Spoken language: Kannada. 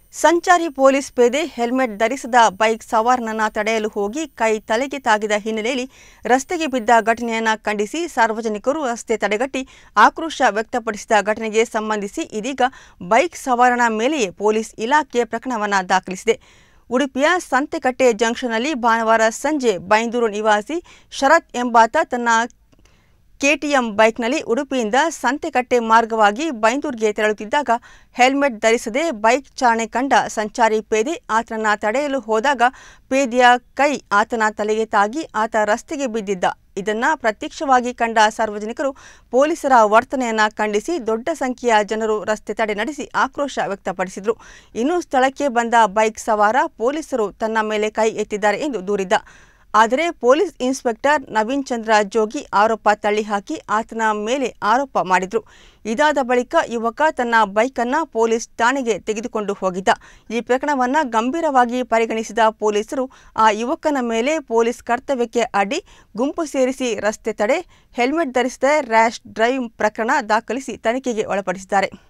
ಸಂಚಾರಿ ಪೊಲೀಸ್ ಪೇದೆ ಹೆಲ್ಮೆಟ್ ಧರಿಸದ ಬೈಕ್ ಸವಾರನನ್ನ ತಡೆಯಲು ಹೋಗಿ ಕೈ ತಲೆಗೆ ತಾಗಿದ ಹಿನ್ನೆಲೆಯಲ್ಲಿ ರಸ್ತೆಗೆ ಬಿದ್ದ ಘಟನೆಯನ್ನು ಖಂಡಿಸಿ ಸಾರ್ವಜನಿಕರು ರಸ್ತೆ ತಡೆಗಟ್ಟಿ ಆಕ್ರೋಶ ವ್ಯಕ್ತಪಡಿಸಿದ ಘಟನೆಗೆ ಸಂಬಂಧಿಸಿ ಇದೀಗ ಬೈಕ್ ಸವಾರನ ಮೇಲೆಯೇ ಪೊಲೀಸ್ ಇಲಾಖೆ ಪ್ರಕರಣವನ್ನು ದಾಖಲಿಸಿದೆ ಉಡುಪಿಯ ಸಂತೆಕಟ್ಟೆ ಜಂಕ್ಷನ್ನಲ್ಲಿ ಭಾನುವಾರ ಸಂಜೆ ಬೈಂದೂರು ನಿವಾಸಿ ಶರತ್ ಎಂಬಾತ ತನ್ನ ಕೆಟಿಎಂ ಬೈಕ್ನಲ್ಲಿ ಉಡುಪಿಯಿಂದ ಸಂತೆಕಟ್ಟೆ ಮಾರ್ಗವಾಗಿ ಬೈಂದೂರಿಗೆ ತೆರಳುತ್ತಿದ್ದಾಗ ಹೆಲ್ಮೆಟ್ ಧರಿಸದೆ ಬೈಕ್ ಚಾಲನೆ ಕಂಡ ಸಂಚಾರಿ ಪೇದೆ ಆತನನ್ನ ತಡೆಯಲು ಹೋದಾಗ ಪೇದೆಯ ಕೈ ಆತನ ತಲೆಗೆ ತಾಗಿ ಆತ ರಸ್ತೆಗೆ ಬಿದ್ದಿದ್ದ ಇದನ್ನ ಪ್ರತ್ಯಕ್ಷವಾಗಿ ಕಂಡ ಸಾರ್ವಜನಿಕರು ಪೊಲೀಸರ ವರ್ತನೆಯನ್ನ ಖಂಡಿಸಿ ದೊಡ್ಡ ಸಂಖ್ಯೆಯ ಜನರು ರಸ್ತೆ ತಡೆ ನಡೆಸಿ ಆಕ್ರೋಶ ವ್ಯಕ್ತಪಡಿಸಿದರು ಇನ್ನು ಸ್ಥಳಕ್ಕೆ ಬಂದ ಬೈಕ್ ಸವಾರ ಪೊಲೀಸರು ತನ್ನ ಮೇಲೆ ಕೈ ಎತ್ತಿದ್ದಾರೆ ಎಂದು ದೂರಿದ್ದ ಆದರೆ ಪೊಲೀಸ್ ಇನ್ಸ್ಪೆಕ್ಟರ್ ನವೀನ್ ಚಂದ್ರ ಜೋಗಿ ಆರೋಪ ತಳ್ಳಿಹಾಕಿ ಆತನ ಮೇಲೆ ಆರೋಪ ಮಾಡಿದ್ರು ಇದಾದ ಬಳಿಕ ಯುವಕ ತನ್ನ ಬೈಕನ್ನ ಪೊಲೀಸ್ ಠಾಣೆಗೆ ತೆಗೆದುಕೊಂಡು ಹೋಗಿದ್ದ ಈ ಪ್ರಕರಣವನ್ನ ಗಂಭೀರವಾಗಿ ಪರಿಗಣಿಸಿದ ಪೊಲೀಸರು ಆ ಯುವಕನ ಮೇಲೆ ಪೊಲೀಸ್ ಕರ್ತವ್ಯಕ್ಕೆ ಅಡ್ಡಿ ಗುಂಪು ಸೇರಿಸಿ ರಸ್ತೆ ತಡೆ ಹೆಲ್ಮೆಟ್ ಧರಿಸದೆ ರ್ಯಾಶ್ ಡ್ರೈವ್ ಪ್ರಕರಣ ದಾಖಲಿಸಿ ತನಿಖೆಗೆ ಒಳಪಡಿಸಿದ್ದಾರೆ